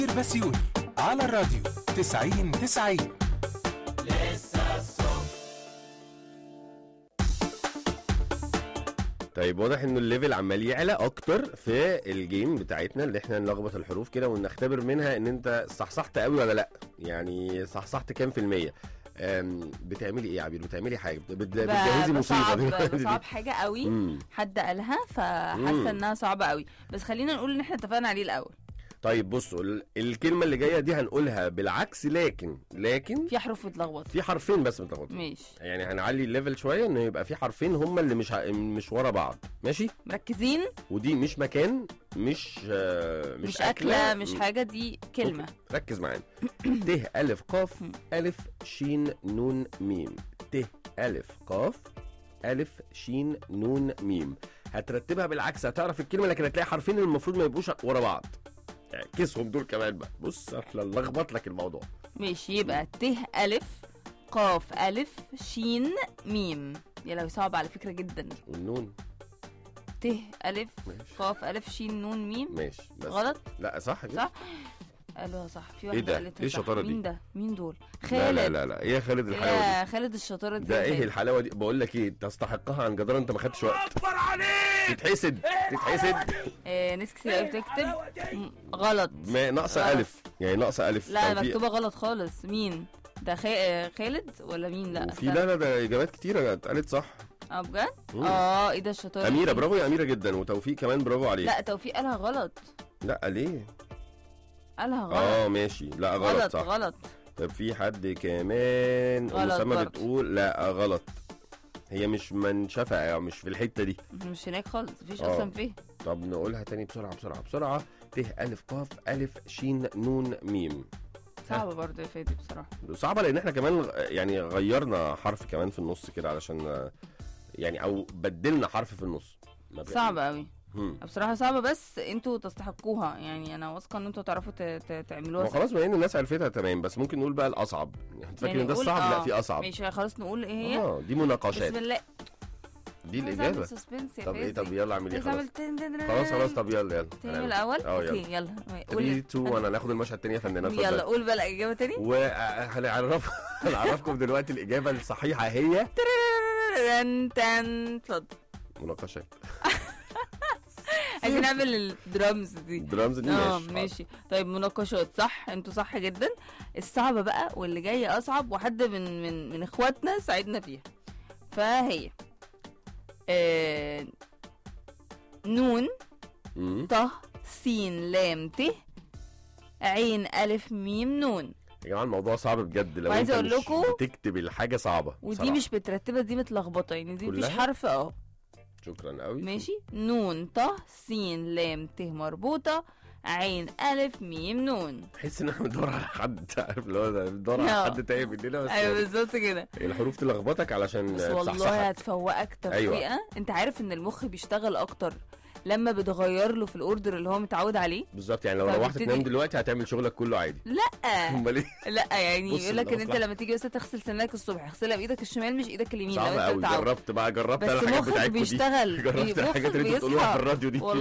بسيوني على الراديو 90 90 طيب واضح انه الليفل عمال يعلى اكتر في الجيم بتاعتنا اللي احنا نلخبط الحروف كده ونختبر منها ان انت صحصحت قوي ولا لا يعني صحصحت كام في المية أم، بتعملي ايه يا عبير بتعملي حاجه بت- بتجهزي مصيبه بصعب دلوقتي. بصعب حاجه قوي مم. حد قالها مم. فحاسه انها صعبه قوي بس خلينا نقول ان احنا اتفقنا عليه الاول طيب بصوا ال- الكلمه اللي جايه دي هنقولها بالعكس لكن لكن في حروف بتلخبط في حرفين بس متلخبطين ماشي يعني هنعلي الليفل شويه ان يبقى في حرفين هما اللي مش ع- مش ورا بعض ماشي مركزين ودي مش مكان مش آه، مش, مش اكله مش حاجه دي كلمه أوكي، ركز معانا ت الف قاف مم. الف شين نون ميم ت الف قاف الف شين نون ميم هترتبها بالعكس هتعرف الكلمه لكن هتلاقي حرفين المفروض ما يبقوش ورا بعض اعكسهم دول كمان بقى بص احنا نلخبط لك الموضوع ماشي يبقى ت الف قاف الف شين ميم يا لو صعب على فكره جدا والنون ت الف ماشي قاف الف شين نون ميم ماشي بس غلط لا صح كده صح قالوها صح في واحده ده؟ قالتها إيه صح. الشطارة دي؟ مين ده مين دول لا خالد لا لا لا ايه يا خالد الحلاوه دي يا خالد الشطاره دي ده يا ايه خالد. الحلاوه دي بقول لك ايه تستحقها عن جدار انت ما خدتش وقت اكبر عليك تتحسد تتحسد آه ناس كتير قوي بتكتب م- غلط ما ناقصه غلط. الف يعني ناقصه الف لا توفيق. مكتوبه غلط خالص مين ده خي... آه، خالد ولا مين لا وفي استنى. لا لا ده اجابات كتيره اتقالت صح اه بجد مم. اه ايه ده الشطاره اميره دي؟ برافو يا اميره جدا وتوفيق كمان برافو عليك لا توفيق قالها غلط لا ليه قالها غلط اه ماشي لا غلط, غلط صح غلط طب في حد كمان غلط اسامه برضه. بتقول لا غلط هي مش منشفه يعني مش في الحته دي مش هناك خالص مفيش آه. اصلا فيه طب نقولها تاني بسرعه بسرعه بسرعه ت الف قاف الف شين نون ميم صعبه برضه يا فادي بصراحه صعبه لان احنا كمان غ- يعني غيرنا حرف كمان في النص كده علشان آه، يعني او بدلنا حرف في النص ما بي- صعبه قوي هم. بصراحه صعبه بس انتوا تستحقوها يعني انا واثقه ان انتوا تعرفوا ت- ت- تعملوها هو صح. خلاص بما ان الناس عرفتها تمام بس ممكن نقول بقى الاصعب يعني انت فاكر ان ده قول- الصعب لا آه، في اصعب ماشي خلاص نقول ايه هي اه دي مناقشات بسم الله دي الاجابه سسبنس يا طب ايه فادي. طب يلا اعمل ايه عايز خلاص اعمل تن- تن- تن- خلاص خلاص طب يلا يلا تاني من هنعمل. الاول اه يلا اوكي يلا 3 قول 2 1 هناخد المشهد التاني يا فنانات يلا اتفضل قول بقى الاجابه تاني وهنعرف هنعرفكم دلوقتي الاجابه الصحيحه هي تن تن اتفضل مناقشات عايزين نعمل الدرامز دي الدرامز دي اه ماشي ماشي طيب مناقشات صح انتوا صح جدا الصعبه بقى واللي جايه اصعب وحد من من من اخواتنا ساعدنا فيها فهي آه نون مم. ط س لام ت عين الف ميم نون يا جماعه الموضوع صعب بجد لو وعايزة انت أقول مش لكم- بتكتب الحاجه صعبه ودي بصراحة. مش مترتبه دي متلخبطه يعني دي مفيش كلها؟ حرف اه شكرا قوي ماشي نون ط س لام ت مربوطه عين الف ميم نون تحس ان احنا بندور على حد انت عارف اللي هو ده بندور على اه. حد تايه مننا بس ايوه يعني بالظبط كده الحروف تلخبطك علشان بس والله تصحصحك هتفوقك تفويقه أيوة. انت عارف ان المخ بيشتغل اكتر لما بتغير له في الاوردر اللي هو متعود عليه بالظبط يعني لو روحت فبتدي- تنام دلوقتي هتعمل شغلك كله عادي لا امال ايه لا يعني بص يقول لك ان انت المصلحة. لما تيجي بس تغسل سنانك الصبح اغسلها بايدك الشمال مش ايدك اليمين لو صعبه انت قوي متعود جربت بقى جربت بس انا الحاجات مخك بتاعتكم دي بيشتغل جربت مخك الحاجات اللي انتوا بتقولوها بيصحى. في الراديو دي